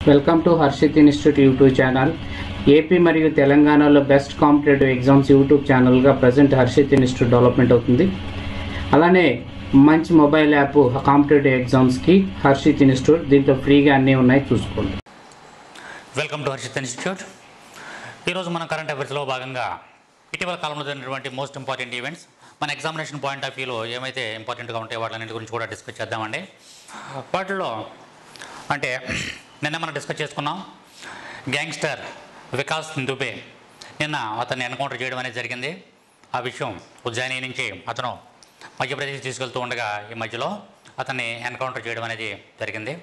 welcome to Harshith Institute YouTube channel AP మరియు తెలంగాణలో best competitive exams YouTube ఛానల్గా present Harshith Institute development అవుతుంది అలానే మంచి మొబైల్ యాప్ కాంపిటేటివ్ ఎగ్జామ్స్కి హర్షిత్ ఇన్స్టిట్యూట్ దీంట్లో ఫ్రీగా అన్నీ ఉన్నాయి చూసుకోండి వెల్కమ్ టు హర్షిత్ ఇన్స్టిట్యూట్ ఈరోజు మన కరెంట్ అఫైర్స్లో భాగంగా ఇటీవల కాలంలో జరిగినటువంటి మోస్ట్ ఇంపార్టెంట్ ఈవెంట్స్ మన ఎగ్జామినేషన్ పాయింట్ ఆఫ్ వ్యూలో ఏమైతే ఇంపార్టెంట్గా ఉంటాయో వాటిలన్నింటి గురించి కూడా డిస్కస్ చేద్దామండి వాటిలో అంటే నిన్న మనం డిస్కస్ చేసుకున్నాం గ్యాంగ్స్టర్ వికాస్ దుబే నిన్న అతన్ని ఎన్కౌంటర్ చేయడం అనేది జరిగింది ఆ విషయం ఉజ్జయిని నుంచి అతను మధ్యప్రదేశ్ తీసుకెళ్తూ ఉండగా ఈ మధ్యలో అతన్ని ఎన్కౌంటర్ చేయడం అనేది జరిగింది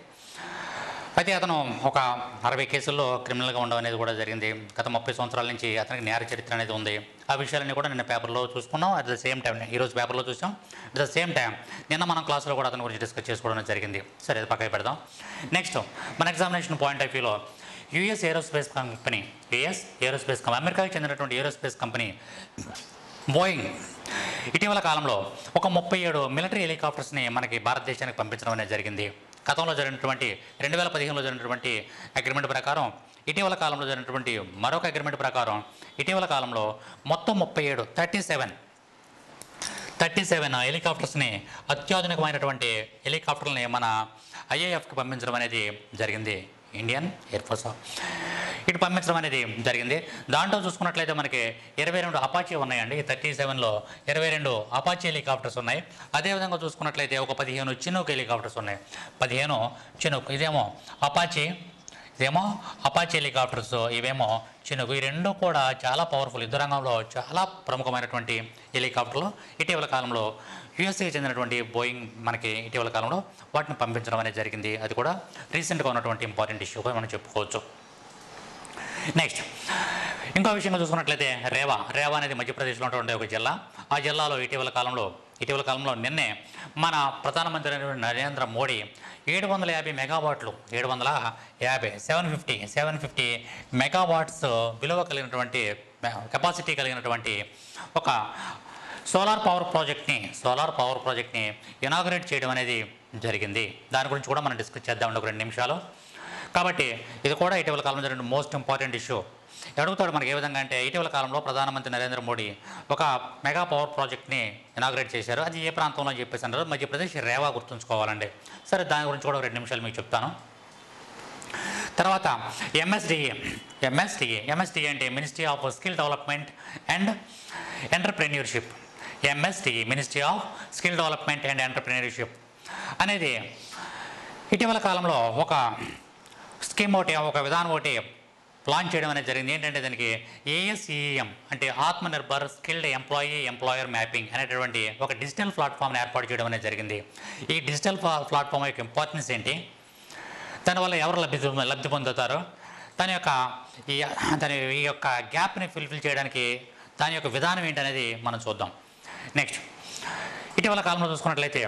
అయితే అతను ఒక అరవై కేసుల్లో క్రిమినల్గా ఉండడం అనేది కూడా జరిగింది గత ముప్పై సంవత్సరాల నుంచి అతనికి నేర చరిత్ర అనేది ఉంది ఆ విషయాలన్నీ కూడా నిన్న పేపర్లో చూసుకున్నాం అట్ ద సేమ్ టైం ఈరోజు పేపర్లో చూసాం అట్ ద సేమ్ టైం నిన్న మనం క్లాస్లో కూడా అతని గురించి డిస్కస్ చేసుకోవడం అనేది జరిగింది సరే అది పక్కకి పెడదాం నెక్స్ట్ మన ఎగ్జామినేషన్ పాయింట్ ఆఫ్ వ్యూలో US aerospace company US aerospace company అమెరికాకి చెందినటువంటి ఏరోస్పేస్ కంపెనీ బోయింగ్ ఇటీవల కాలంలో ఒక ముప్పై ఏడు మిలిటరీ హెలికాప్టర్స్ని మనకి భారతదేశానికి పంపించడం అనేది జరిగింది గతంలో జరిగినటువంటి రెండు వేల పదిహేనులో జరిగినటువంటి అగ్రిమెంట్ ప్రకారం ఇటీవల కాలంలో జరిగినటువంటి మరొక అగ్రిమెంట్ ప్రకారం ఇటీవల కాలంలో మొత్తం ముప్పై ఏడు థర్టీ సెవెన్ థర్టీ సెవెన్ హెలికాప్టర్స్ని అత్యాధునికమైనటువంటి హెలికాప్టర్లని మన ఐఏఎఫ్కి పంపించడం అనేది జరిగింది ఇండియన్ ఎయిర్ ఫోర్స్ ఇటు పంపించడం అనేది జరిగింది దాంట్లో చూసుకున్నట్లయితే మనకి ఇరవై రెండు అపాచీ ఉన్నాయండి థర్టీ సెవెన్లో ఇరవై రెండు అపాచీ హెలికాప్టర్స్ ఉన్నాయి అదేవిధంగా చూసుకున్నట్లయితే ఒక పదిహేను చినుక్ హెలికాప్టర్స్ ఉన్నాయి పదిహేను చినుక్ ఇదేమో అపాచీ ఇదేమో అపాచీ హెలికాప్టర్స్ ఇవేమో చినుకు ఈ రెండు కూడా చాలా పవర్ఫుల్ యుద్ధ రంగంలో చాలా ప్రముఖమైనటువంటి హెలికాప్టర్లు ఇటీవల కాలంలో యుఎస్ఏకి చెందినటువంటి బోయింగ్ మనకి ఇటీవల కాలంలో వాటిని పంపించడం అనేది జరిగింది అది కూడా రీసెంట్గా ఉన్నటువంటి ఇంపార్టెంట్ ఇష్యూగా మనం చెప్పుకోవచ్చు నెక్స్ట్ ఇంకో విషయంగా చూసుకున్నట్లయితే రేవా రేవా అనేది మధ్యప్రదేశ్లో ఉన్నటువంటి ఒక జిల్లా ఆ జిల్లాలో ఇటీవల కాలంలో ఇటీవల కాలంలో నిన్నే మన ప్రధానమంత్రి అయినటువంటి నరేంద్ర మోడీ ఏడు వందల యాభై మెగావాట్లు ఏడు వందల యాభై seven fifty seven fifty megawatts విలువ కలిగినటువంటి కెపాసిటీ కలిగినటువంటి ఒక సోలార్ పవర్ ప్రాజెక్ట్ని సోలార్ పవర్ ప్రాజెక్ట్ని ఇనాగరేట్ చేయడం అనేది జరిగింది దాని గురించి కూడా మనం డిస్కస్ చేద్దాం ఒక రెండు నిమిషాలు కాబట్టి ఇది కూడా ఇటీవల కాలంలో జరిగిన మోస్ట్ ఇంపార్టెంట్ ఇష్యూ అడుగుతాడు మనకి ఏ విధంగా అంటే ఇటీవల కాలంలో ప్రధానమంత్రి నరేంద్ర మోడీ ఒక మెగా పవర్ ప్రాజెక్ట్ని ఇనాగ్రేట్ చేశారు అది ఏ ప్రాంతంలో అని చెప్పేసి అన్నారు మధ్యప్రదేశ్ రేవా గుర్తుంచుకోవాలండి సరే దాని గురించి కూడా ఒక రెండు నిమిషాలు మీకు చెప్తాను తర్వాత ఎంఎస్డిఏ ఎంఎస్డిఏ ఎంఎస్డిఏ అంటే ministry of skill development and entrepreneurship MSDA ministry of skill development and entrepreneurship అనేది ఇటీవల కాలంలో ఒక స్కీమ్ ఒకటి ఒక విధానం ఒకటి లాంచ్ చేయడం అనేది జరిగింది ఏంటంటే దానికి ఏఎస్ఈఎం అంటే Atmanirbhar skilled employee employer mapping అనేటటువంటి ఒక డిజిటల్ ప్లాట్ఫామ్ని ఏర్పాటు చేయడం అనేది జరిగింది ఈ డిజిటల్ ప్లాట్ఫామ్ యొక్క ఇంపార్టెన్స్ ఏంటి దానివల్ల ఎవరు లబ్ధి లబ్ధి పొందుతారు దాని యొక్క ఈ దాని ఈ యొక్క గ్యాప్ని ఫుల్ఫిల్ చేయడానికి దాని యొక్క విధానం ఏంటనేది మనం చూద్దాం నెక్స్ట్ ఇటీవల కాలంలో చూసుకున్నట్లయితే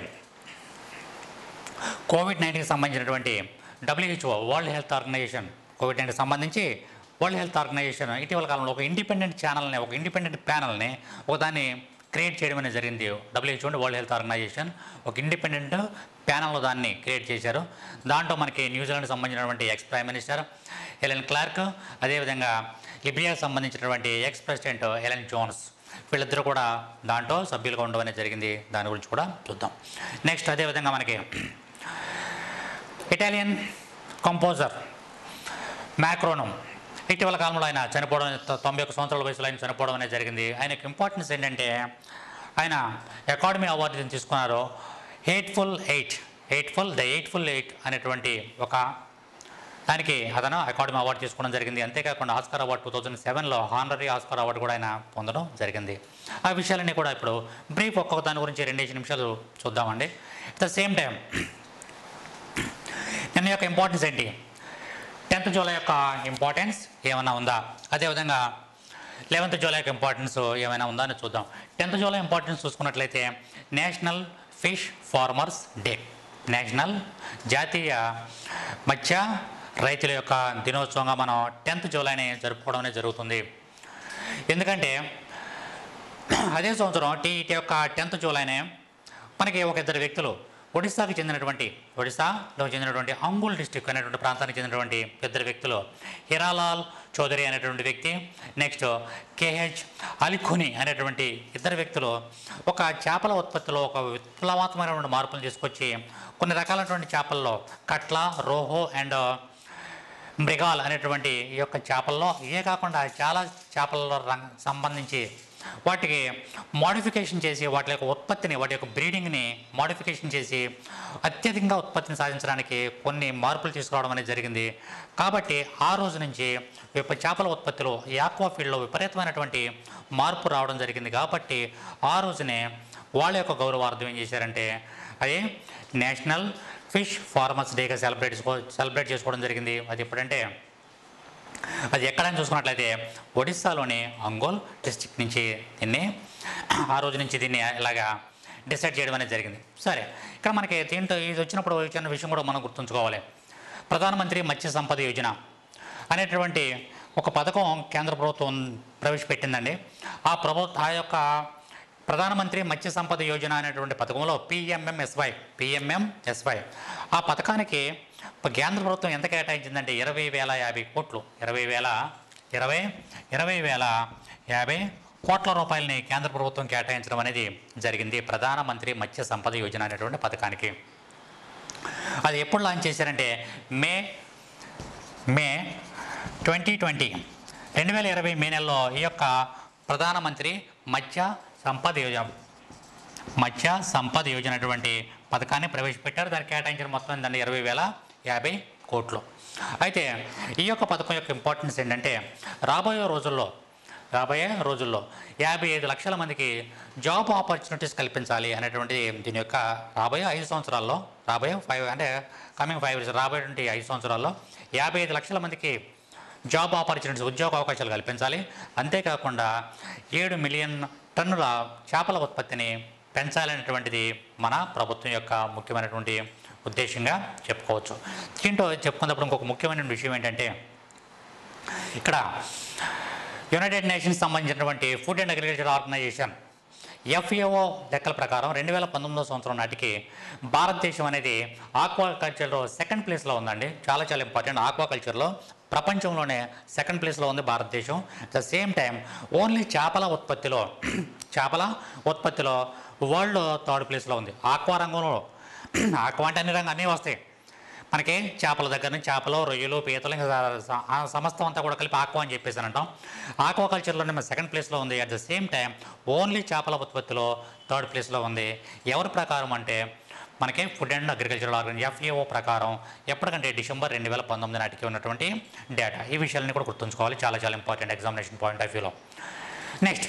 కోవిడ్ నైన్టీన్కి సంబంధించినటువంటి WHO world health organization Covid nineteen సంబంధించి వరల్డ్ హెల్త్ ఆర్గనైజేషన్ ఇటీవల కాలంలో ఒక ఇండిపెండెంట్ ఛానల్ని ఒక ఇండిపెండెంట్ ప్యానల్ని ఒక దాన్ని క్రియేట్ చేయడం అనేది జరిగింది డబ్ల్యూహెచ్ఓ అంటే వరల్డ్ హెల్త్ ఆర్గనైజేషన్ ఒక ఇండిపెండెంట్ ప్యానల్లో దాన్ని క్రియేట్ చేశారు దాంట్లో మనకి న్యూజిలాండ్ సంబంధించినటువంటి ex prime minister Helen Clark అదేవిధంగా లిబియాకి సంబంధించినటువంటి ఎక్స్ ప్రెసిడెంట్ ఎలెన్ జోన్స్ వీళ్ళిద్దరూ కూడా దాంట్లో సభ్యులుగా ఉండడం అనేది జరిగింది దాని గురించి కూడా చూద్దాం నెక్స్ట్ అదేవిధంగా మనకి ఇటాలియన్ కంపోజర్ మ్యాక్రోనం ఇటీవల కాలంలో ఆయన చనిపోవడం తొ- తొంభై ఒక్క సంవత్సరాల వయసులో ఆయన చనిపోవడం అనేది జరిగింది ఆయనకి ఇంపార్టెన్స్ ఏంటంటే ఆయన అకాడమీ అవార్డు తీసుకున్నారు eightfold eight eightfold the eightfold eight అనేటువంటి ఒక దానికి అతను అకాడమీ అవార్డు తీసుకోవడం జరిగింది అంతేకాకుండా ఆస్కార్ అవార్డు టూ థౌజండ్ సెవెన్లో హానరీ ఆస్కార్ అవార్డు కూడా ఆయన పొందడం జరిగింది ఆ విషయాలన్నీ కూడా ఇప్పుడు బ్రీఫ్ ఒక్కొక్క దాని గురించి రెండేసి నిమిషాలు చూద్దామండి అట్ ద సేమ్ టైం నిన్న యొక్క ఇంపార్టెన్స్ ఏంటి టెన్త్ జూలై యొక్క ఇంపార్టెన్స్ ఏమైనా ఉందా అదేవిధంగా లెవెన్త్ జూలై యొక్క ఇంపార్టెన్స్ ఏమైనా ఉందా అని చూద్దాం టెన్త్ జూలై ఇంపార్టెన్స్ చూసుకున్నట్లయితే national fish farmers day national జాతీయ మత్స్య రైతుల యొక్క దినోత్సవంగా మనం టెన్త్ జూలైని జరుపుకోవడం అనేది జరుగుతుంది ఎందుకంటే అదే సంవత్సరం టీ ఇటీ యొక్క టెన్త్ జూలైనే మనకి ఒక ఇద్దరు వ్యక్తులు ఒడిశాకు చెందినటువంటి ఒడిశాలో చెందినటువంటి అంగుల్ డిస్టిక్ అనేటువంటి ప్రాంతానికి చెందినటువంటి ఇద్దరు వ్యక్తులు హిరాలాల్ చౌదరి అనేటువంటి వ్యక్తి నెక్స్ట్ కేహెచ్ అలిఖుని అనేటువంటి ఇద్దరు వ్యక్తులు ఒక చేపల ఉత్పత్తిలో ఒక విప్లవాత్మకమైనటువంటి మార్పులు తీసుకొచ్చి కొన్ని రకాలైనటువంటి చేపల్లో కట్ల రోహో అండ్ మృగాల్ అనేటువంటి ఈ యొక్క చేపల్లో ఇవే కాకుండా చాలా చేపలలో రంగ సంబంధించి వాటికి మోడిఫికేషన్ చేసి వాటి యొక్క ఉత్పత్తిని వాటి యొక్క బ్రీడింగ్ని మోడిఫికేషన్ చేసి అత్యధికంగా ఉత్పత్తిని సాధించడానికి కొన్ని మార్పులు తీసుకురావడం అనేది జరిగింది కాబట్టి ఆ రోజు నుంచి విప చేపల ఉత్పత్తిలో ఈ ఆక్వా ఫీల్డ్లో విపరీతమైనటువంటి మార్పు రావడం జరిగింది కాబట్టి ఆ రోజునే వాళ్ళ యొక్క గౌరవార్థం ఏం చేశారంటే అది నేషనల్ ఫిష్ ఫార్మర్స్ డేగా సెలబ్రేట్ చేసుకో సెలబ్రేట్ చేసుకోవడం జరిగింది అది ఎప్పుడంటే అది ఎక్కడని చూసుకున్నట్లయితే ఒడిస్సాలోని అంగోల్ డిస్ట్రిక్ట్ నుంచి దీన్ని ఆ రోజు నుంచి దీన్ని ఇలాగా డిసైడ్ చేయడం అనేది జరిగింది సరే ఇక్కడ మనకి దీంట్లో ఇది వచ్చినప్పుడు వచ్చిన విషయం కూడా మనం గుర్తుంచుకోవాలి ప్రధానమంత్రి మత్స్య సంపద యోజన అనేటువంటి ఒక పథకం కేంద్ర ప్రభుత్వం ప్రవేశపెట్టిందండి ఆ ప్రభుత్వ ఆ యొక్క ప్రధానమంత్రి మత్స్య సంపద యోజన అనేటువంటి పథకంలో పిఎంఎంఎస్వై పిఎంఎంఎస్వై ఆ పథకానికి కేంద్ర ప్రభుత్వం ఎంత కేటాయించిందంటే ఇరవై వేల యాభై కోట్లు ఇరవై వేల ఇరవై ఇరవై వేల యాభై కోట్ల రూపాయలని కేంద్ర ప్రభుత్వం కేటాయించడం అనేది జరిగింది ప్రధానమంత్రి మత్స్య సంపద యోజన అనేటువంటి పథకానికి అది ఎప్పుడు లాంచ్ చేశారంటే మే మే ట్వంటీ ట్వంటీ రెండు వేల ఇరవై మే నెలలో ఈ యొక్క ప్రధానమంత్రి మత్స్య సంపద యోజన మత్స్య సంపద యోజన అటువంటి పథకాన్ని ప్రవేశపెట్టారు దానికి కేటాయించిన మొత్తం ఏంటంటే ఇరవై వేల యాభై కోట్లు అయితే ఈ యొక్క పథకం యొక్క ఇంపార్టెన్స్ ఏంటంటే రాబోయే రోజుల్లో రాబోయే రోజుల్లో యాభై ఐదు లక్షల మందికి జాబ్ ఆపర్చునిటీస్ కల్పించాలి అనేటువంటి దీని యొక్క రాబోయే ఐదు సంవత్సరాల్లో రాబోయే ఫైవ్ అంటే కమింగ్ ఫైవ్ ఇయర్స్ రాబోయేటువంటి ఐదు సంవత్సరాల్లో యాభై ఐదు లక్షల మందికి జాబ్ ఆపర్చునిటీస్ ఉద్యోగ అవకాశాలు కల్పించాలి అంతేకాకుండా ఏడు మిలియన్ టన్నుల చేపల ఉత్పత్తిని పెంచాలనేటువంటిది మన ప్రభుత్వం యొక్క ముఖ్యమైనటువంటి ఉద్దేశంగా చెప్పుకోవచ్చు దీంట్లో చెప్పుకున్నప్పుడు ఇంకొక ముఖ్యమైన విషయం ఏంటంటే ఇక్కడ యునైటెడ్ నేషన్స్ సంబంధించినటువంటి food and agriculture organization FAO లెక్కల ప్రకారం రెండు వేల పంతొమ్మిదో సంవత్సరం నాటికి భారతదేశం అనేది ఆక్వాకల్చర్లో సెకండ్ ప్లేస్లో ఉందండి చాలా చాలా ఇంపార్టెంట్ ఆక్వాకల్చర్లో ప్రపంచంలోనే సెకండ్ ప్లేస్లో ఉంది భారతదేశం ద సేమ్ టైం ఓన్లీ చేపల ఉత్పత్తిలో చేపల ఉత్పత్తిలో వరల్డ్ థర్డ్ ప్లేస్లో ఉంది ఆక్వా రంగంలో ఆక్వా అంటే అన్ని రంగం అన్నీ వస్తాయి మనకి చేపల దగ్గర నుంచి చేపలు రొయ్యలు పీతలు ఇంకా స- ఆ సమస్తం అంతా కూడా కలిపి ఆక్వా అని చెప్పేసి అని అంటాం ఆక్వా కల్చర్లోనే మన సెకండ్ ప్లేస్లో ఉంది at the same time only చేపల ఉత్పత్తిలో థర్డ్ ప్లేస్లో ఉంది ఎవరి ప్రకారం అంటే మనకి food and agricultural organization FAO ప్రకారం ఎప్పటికంటే డిసెంబర్ రెండు వేల పంతొమ్మిది నాటికి ఉన్నటువంటి డేటా ఈ విషయాలని కూడా గుర్తుంచుకోవాలి చాలా చాలా ఇంపార్టెంట్ ఎగ్జామినేషన్ పాయింట్ ఆఫ్ వ్యూలో నెక్స్ట్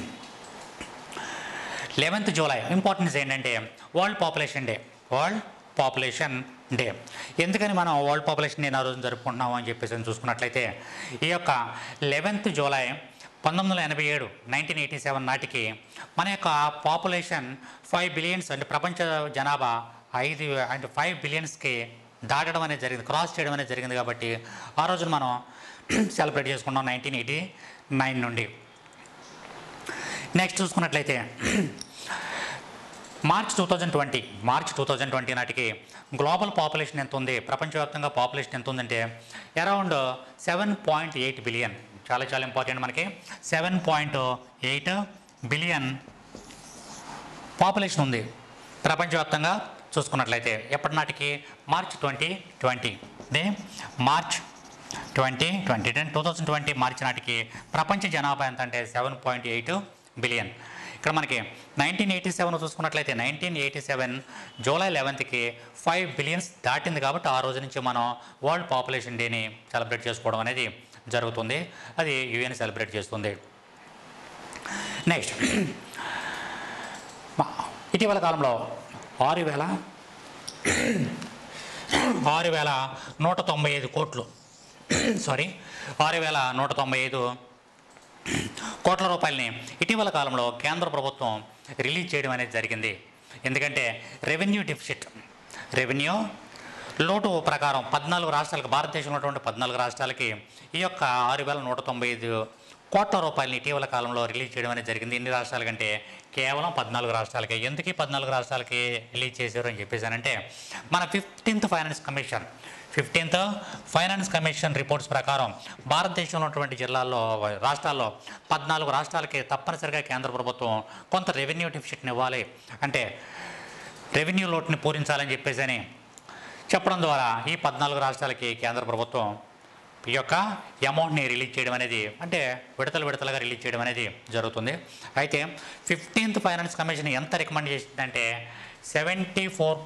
లెవెన్త్ జూలై ఇంపార్టెన్స్ ఏంటంటే world population day world population day ఎందుకని మనం వరల్డ్ పాపులేషన్ డే ఆ రోజు జరుపుకుంటున్నాము అని చెప్పేసి అని చూసుకున్నట్లయితే ఈ యొక్క లెవెన్త్ జూలై పంతొమ్మిది వందల ఎనభై ఏడు నైన్టీన్ ఎయిటీ సెవెన్ నాటికి మన యొక్క పాపులేషన్ ఫైవ్ బిలియన్స్ అంటే ప్రపంచ జనాభా ఐదు అంటే ఫైవ్ బిలియన్స్కి దాటడం అనేది జరిగింది క్రాస్ చేయడం అనేది జరిగింది కాబట్టి ఆ రోజున మనం సెలబ్రేట్ చేసుకున్నాం నైన్టీన్ ఎయిటీ నైన్ నుండి నెక్స్ట్ చూసుకున్నట్లయితే March two thousand twenty March two thousand twenty నాటికి గ్లోబల్ పాపులేషన్ ఎంత ఉంది ప్రపంచవ్యాప్తంగా పాపులేషన్ ఎంత ఉందంటే around seven point eight billion చాలా చాలా ఇంపార్టెంట్ మనకి seven point eight billion population ఉంది ప్రపంచవ్యాప్తంగా చూసుకున్నట్లయితే ఎప్పటి నాటికి March twenty twenty the March twenty twenty ten two thousand twenty మార్చి నాటికి ప్రపంచ జనాభా ఎంత అంటే సెవెన్ పాయింట్ ఎయిట్ బిలియన్ ఇక్కడ మనకి నైన్టీన్ ఎయిటీ సెవెన్ చూసుకున్నట్లయితే నైన్టీన్ ఎయిటీ సెవెన్ జూలై లెవెన్త్కి ఫైవ్ బిలియన్స్ దాటింది కాబట్టి ఆ రోజు నుంచి మనం వరల్డ్ పాపులేషన్ డేని సెలబ్రేట్ చేసుకోవడం అనేది జరుగుతుంది అది యుఎన్ సెలబ్రేట్ చేస్తుంది నెక్స్ట్ ఇటీవల కాలంలో ఆరు వేల ఆరు వేల నూట తొంభై ఐదు కోట్లు సారీ ఆరు వేల నూట తొంభై ఐదు కోట్ల రూపాయలని ఇటీవల కాలంలో కేంద్ర ప్రభుత్వం రిలీజ్ చేయడం అనేది జరిగింది ఎందుకంటే రెవెన్యూ డెఫిసిట్ రెవెన్యూ లోటు ప్రకారం పద్నాలుగు రాష్ట్రాలకు భారతదేశంలో ఉన్నటువంటి పద్నాలుగు రాష్ట్రాలకి ఈ యొక్క ఆరు వేల నూట తొంభై ఐదు కోట్ల రూపాయలని ఇటీవల కాలంలో రిలీజ్ చేయడం అనేది జరిగింది ఎన్ని రాష్ట్రాల కంటే కేవలం పద్నాలుగు రాష్ట్రాలకి ఎందుకు ఈ పద్నాలుగు రాష్ట్రాలకి రిలీజ్ చేశారు అని చెప్పేసానంటే మన fifteenth finance commission fifteenth finance commission reports ప్రకారం భారతదేశంలో ఉన్నటువంటి జిల్లాల్లో రాష్ట్రాల్లో పద్నాలుగు రాష్ట్రాలకి తప్పనిసరిగా కేంద్ర ప్రభుత్వం కొంత రెవెన్యూ డెఫిసిట్ని ఇవ్వాలి అంటే రెవెన్యూ లోటుని పూరించాలని చెప్పేసి అని చెప్పడం ద్వారా ఈ పద్నాలుగు రాష్ట్రాలకి కేంద్ర ప్రభుత్వం ఈ యొక్క అమౌంట్ని రిలీజ్ చేయడం అనేది అంటే విడతలు విడతలుగా రిలీజ్ చేయడం అనేది జరుగుతుంది అయితే ఫిఫ్టీన్త్ ఫైనాన్స్ కమిషన్ ఎంత రికమెండ్ చేసిందంటే సెవెంటీ ఫోర్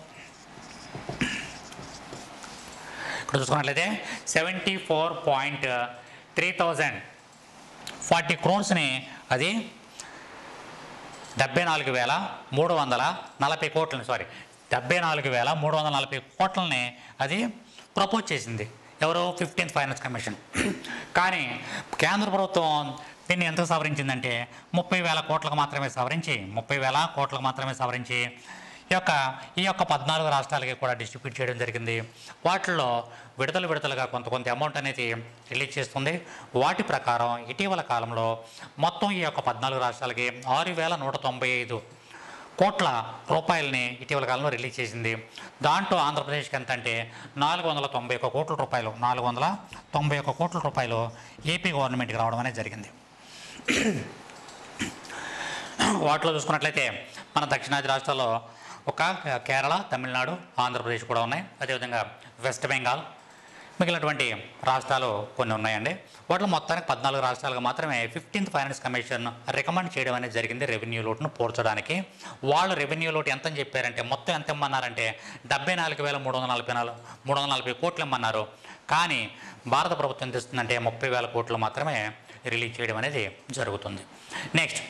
ఇక్కడ చూసుకున్నట్లయితే seventy four point three thousand forty క్రోర్స్ని అది డెబ్బై నాలుగు వేల మూడు వందల నలభై కోట్లని సారీ డెబ్బై నాలుగు వేల మూడు వందల నలభై కోట్లని అది ప్రపోజ్ చేసింది ఎవరు ఫిఫ్టీన్త్ ఫైనాన్స్ కమిషన్ కానీ కేంద్ర ప్రభుత్వం దీన్ని ఎంత సవరించిందంటే ముప్పై వేల కోట్లకు మాత్రమే సవరించి ముప్పై వేల కోట్లకు మాత్రమే సవరించి ఈ యొక్క ఈ యొక్క పద్నాలుగు రాష్ట్రాలకి కూడా డిస్ట్రిబ్యూట్ చేయడం జరిగింది వాటిల్లో విడతలు విడతలుగా కొంత కొంత అమౌంట్ అనేది రిలీజ్ చేస్తుంది వాటి ప్రకారం ఇటీవల కాలంలో మొత్తం ఈ యొక్క పద్నాలుగు రాష్ట్రాలకి ఆరు వేల నూట తొంభై ఐదు కోట్ల రూపాయలని ఇటీవల కాలంలో రిలీజ్ చేసింది దాంట్లో ఆంధ్రప్రదేశ్కి ఎంత అంటే నాలుగు వందల తొంభై ఒక్క కోట్ల రూపాయలు నాలుగు వందల తొంభై ఒక్క కోట్ల రూపాయలు ఏపీ గవర్నమెంట్కి రావడం అనేది జరిగింది వాటిలో చూసుకున్నట్లయితే మన దక్షిణాది రాష్ట్రాల్లో ఒక కేరళ తమిళనాడు ఆంధ్రప్రదేశ్ కూడా ఉన్నాయి అదేవిధంగా వెస్ట్ బెంగాల్ మిగిలినటువంటి రాష్ట్రాలు కొన్ని ఉన్నాయండి వాటిలో మొత్తానికి పద్నాలుగు రాష్ట్రాలకు మాత్రమే ఫిఫ్టీన్త్ ఫైనాన్స్ కమిషన్ రికమెండ్ చేయడం అనేది జరిగింది రెవెన్యూ లోటును పోర్చడానికి వాళ్ళు రెవెన్యూ లోటు ఎంత అని చెప్పారంటే మొత్తం ఎంత ఇమ్మన్నారంటే డెబ్బై నాలుగు వేల మూడు వందల నలభై నాలుగు మూడు వందల నలభై కోట్లు ఇమ్మన్నారు కానీ భారత ప్రభుత్వం ఎంత ఇస్తుందంటే ముప్పై వేల కోట్లు మాత్రమే రిలీజ్ చేయడం అనేది జరుగుతుంది నెక్స్ట్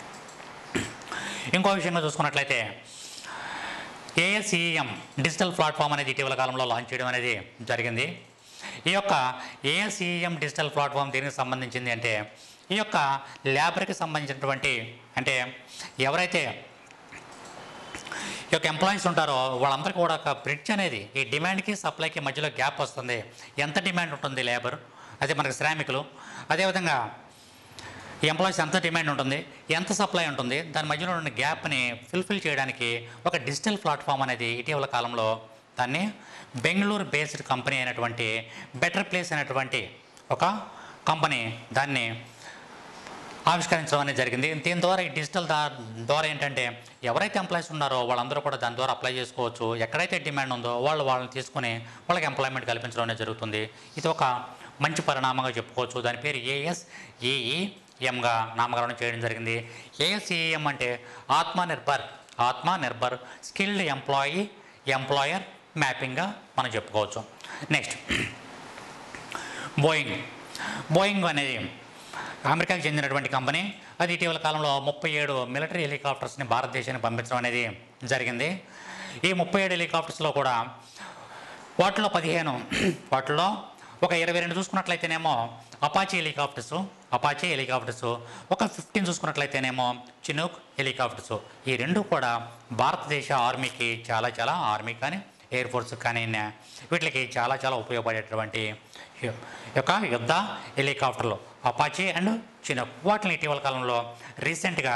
ఇంకో విషయంగా చూసుకున్నట్లయితే ఏఎస్ఈఎం డిజిటల్ ప్లాట్ఫామ్ అనేది ఇటీవల కాలంలో లాంచ్ చేయడం అనేది జరిగింది ఈ యొక్క ఏఎస్ఈఎం డిజిటల్ ప్లాట్ఫామ్ దీనికి సంబంధించింది అంటే ఈ యొక్క ల్యాబర్కి సంబంధించినటువంటి అంటే ఎవరైతే ఈ యొక్క ఎంప్లాయీస్ ఉంటారో వాళ్ళందరికీ కూడా ఒక బ్రిడ్జ్ అనేది ఈ డిమాండ్కి సప్లైకి మధ్యలో గ్యాప్ వస్తుంది ఎంత డిమాండ్ ఉంటుంది లేబర్ అదే మనకి శ్రామికులు అదేవిధంగా ఈ ఎంప్లాయీస్ ఎంత డిమాండ్ ఉంటుంది ఎంత సప్లై ఉంటుంది దాని మధ్యలో ఉన్న గ్యాప్ని ఫుల్ఫిల్ చేయడానికి ఒక డిజిటల్ ప్లాట్ఫామ్ అనేది ఇటీవల కాలంలో దాన్ని బెంగళూరు బేస్డ్ కంపెనీ అయినటువంటి బెటర్ ప్లేస్ అయినటువంటి ఒక కంపెనీ దాన్ని ఆవిష్కరించడం అనేది జరిగింది దీని ద్వారా ఈ డిజిటల్ దా ద్వారా ఏంటంటే ఎవరైతే ఎంప్లాయీస్ ఉన్నారో వాళ్ళందరూ కూడా దాని ద్వారా అప్లై చేసుకోవచ్చు ఎక్కడైతే డిమాండ్ ఉందో వాళ్ళు వాళ్ళని తీసుకొని వాళ్ళకి ఎంప్లాయ్మెంట్ కల్పించడం అనేది జరుగుతుంది ఇది ఒక మంచి పరిణామంగా చెప్పుకోవచ్చు దాని పేరు ఏఎస్ఈఈఎంగా నామకరణం చేయడం జరిగింది ఏఎస్ఈఎం అంటే Atmanirbhar Atmanirbhar skilled employee employer మ్యాపింగ్గా మనం చెప్పుకోవచ్చు నెక్స్ట్ బోయింగ్ బోయింగ్ అనేది అమెరికాకి చెందినటువంటి కంపెనీ అది ఇటీవల కాలంలో ముప్పై ఏడు మిలిటరీ హెలికాప్టర్స్ని భారతదేశానికి పంపించడం అనేది జరిగింది ఈ ముప్పై ఏడు హెలికాప్టర్స్లో కూడా వాటిలో పదిహేను వాటిలో ఒక ఇరవై రెండు చూసుకున్నట్లయితేనేమో అపాచీ హెలికాప్టర్స్ అపాచీ హెలికాప్టర్స్ ఒక ఫిఫ్టీన్ చూసుకున్నట్లయితేనేమో చినూక్ హెలికాప్టర్స్ ఈ రెండు కూడా భారతదేశ ఆర్మీకి చాలా చాలా ఆర్మీ కానీ ఎయిర్ ఫోర్స్ కానీ నే- వీటికి చాలా చాలా ఉపయోగపడేటువంటి ఈ యొక్క యుద్ధ హెలికాప్టర్లు అపాచీ అండ్ చినూక్ వాటిని ఇటీవల కాలంలో రీసెంట్గా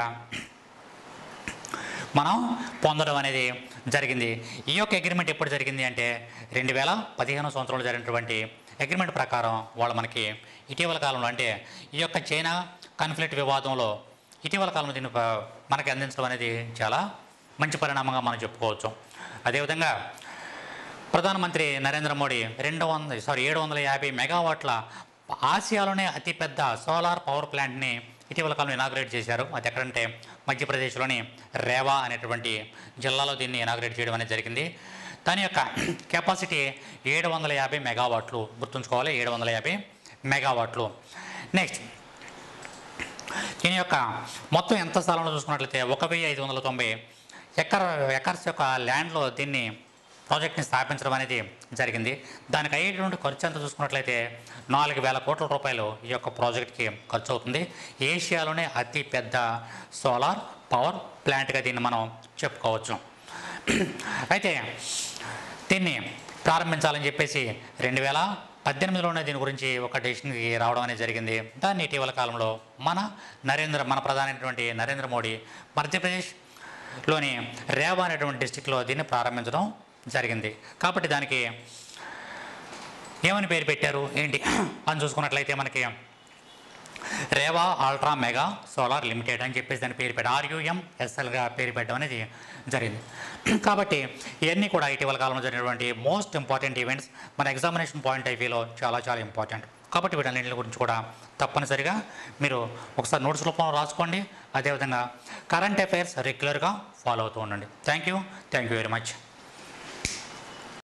మనం పొందడం అనేది జరిగింది ఈ యొక్క అగ్రిమెంట్ ఎప్పుడు జరిగింది అంటే రెండు వేల పదిహేను సంవత్సరంలో జరిగినటువంటి అగ్రిమెంట్ ప్రకారం వాళ్ళు మనకి ఇటీవల కాలంలో అంటే ఈ యొక్క చైనా కాన్ఫ్లిక్ట్ వివాదంలో ఇటీవల కాలంలో దీన్ని ఒక- మనకి అందించడం అనేది చాలా మంచి పరిణామంగా మనం చెప్పుకోవచ్చు అదేవిధంగా ప్రధానమంత్రి నరేంద్ర మోడీ రెండు వందల సారీ ఏడు వందల యాభై మెగావాట్ల ఆసియాలోనే అతిపెద్ద సోలార్ పవర్ ప్లాంట్ని ఇటీవల కాలంలో ఇనాగ్రేట్ చేశారు అది ఎక్కడంటే మధ్యప్రదేశ్లోని రేవా అనేటువంటి జిల్లాలో దీన్ని ఇనాగ్రేట్ చేయడం అనేది జరిగింది దాని యొక్క కెపాసిటీ ఏడు వందల యాభై మెగావాట్లు గుర్తుంచుకోవాలి ఏడు వందల యాభై మెగావాట్లు నెక్స్ట్ దీని యొక్క మొత్తం ఎంత స్థలంలో చూసుకున్నట్లయితే ఒక వెయ్యి ఐదు వందల తొంభై ఎకర్ ఎకర్స్ యొక్క ల్యాండ్లో దీన్ని ప్రాజెక్ట్ని స్థాపించడం అనేది జరిగింది దానికి అయ్యేటువంటి ఖర్చు ఎంత చూసుకున్నట్లయితే నాలుగు వేల కోట్ల రూపాయలు ఈ యొక్క ప్రాజెక్ట్కి ఖర్చు అవుతుంది ఏషియాలోనే అతి పెద్ద సోలార్ పవర్ ప్లాంట్గా దీన్ని మనం చెప్పుకోవచ్చు అయితే దీన్ని ప్రారంభించాలని చెప్పేసి రెండు వేల పద్దెనిమిదిలోనే దీని గురించి ఒక డెసిషన్కి రావడం అనేది జరిగింది దాన్ని ఇటీవల కాలంలో మన నరేంద్ర మన ప్రధానమైనటువంటి నరేంద్ర మోడీ మధ్యప్రదేశ్లోని రేవా అనేటువంటి డిస్టిక్లో దీన్ని ప్రారంభించడం జరిగింది కాబట్టి దానికి ఏమని పేరు పెట్టారు ఏంటి అని చూసుకున్నట్లయితే మనకి Rewa ultra mega solar limited అని చెప్పేసి దాని పేరు పెట్టారు ఆర్యుఎం ఎస్ఎల్గా పేరు పెట్టడం అనేది జరిగింది కాబట్టి ఇవన్నీ కూడా ఇటీవల కాలంలో జరిగినటువంటి మోస్ట్ ఇంపార్టెంట్ ఈవెంట్స్ మన ఎగ్జామినేషన్ పాయింట్ ఆఫ్ వ్యూలో చాలా చాలా ఇంపార్టెంట్ కాబట్టి వీటన్నింటి గురించి కూడా తప్పనిసరిగా మీరు ఒకసారి నోట్స్ రూపంలో రాసుకోండి అదేవిధంగా కరెంట్ అఫైర్స్ రెగ్యులర్గా ఫాలో అవుతూ ఉండండి thank you thank you very much